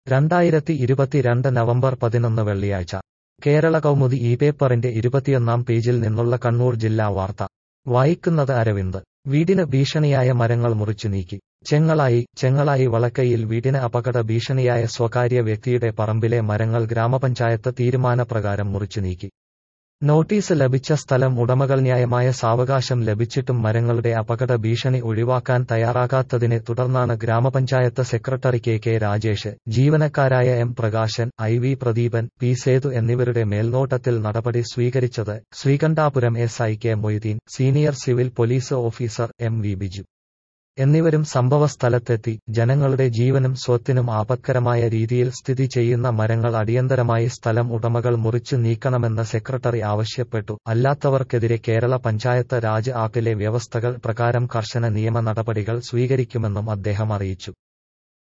രണ്ടായിരത്തി ഇരുപത്തിരണ്ട് നവംബർ പതിനൊന്ന് വെള്ളിയാഴ്ച കേരള കൗമുദി ഈ പേപ്പറിന്റെ ഇരുപത്തിയൊന്നാം പേജിൽ നിന്നുള്ള കണ്ണൂർ ജില്ലാ വാർത്ത വായിക്കുന്നത് അരവിന്ദ് വീടിന് ഭീഷണിയായ മരങ്ങൾ മുറിച്ചു നീക്കി ചെങ്ങളായി ചെങ്ങളായി വളക്കയിൽ വീടിന് അപകട ഭീഷണിയായ സ്വകാര്യ വ്യക്തിയുടെ പറമ്പിലെ മരങ്ങൾ ഗ്രാമപഞ്ചായത്ത് തീരുമാനപ്രകാരം മുറിച്ചു നീക്കി നോട്ടീസ് ലഭിച്ച സ്ഥലം ഉടമകൾ ന്യായമായ സാവകാശം ലഭിച്ചിട്ടും മരങ്ങളുടെ അപകട ഭീഷണി ഒഴിവാക്കാൻ തയ്യാറാകാത്തതിനെ തുടർന്നാണ് ഗ്രാമപഞ്ചായത്ത് സെക്രട്ടറി കെ കെ രാജേഷ് ജീവനക്കാരായ M Prakashan I V Pradeepan P Sethu എന്നിവരുടെ മേൽനോട്ടത്തിൽ നടപടി സ്വീകരിച്ചത് Sreekandapuram S I K Moideen senior civil police officer M V Biju എന്നിവരും സംഭവസ്ഥലത്തെത്തി ജനങ്ങളുടെ ജീവനും സ്വത്തിനും ആപത്കരമായ രീതിയിൽ സ്ഥിതി ചെയ്യുന്ന മരങ്ങൾ അടിയന്തരമായി സ്ഥലം ഉടമകൾ മുറിച്ചു നീക്കണമെന്ന് സെക്രട്ടറി ആവശ്യപ്പെട്ടു അല്ലാത്തവർക്കെതിരെ കേരള പഞ്ചായത്ത് രാജ് ആക്ടിലെ വ്യവസ്ഥകൾ പ്രകാരം കർശന നിയമ നടപടികൾ സ്വീകരിക്കുമെന്നും അദ്ദേഹം അറിയിച്ചു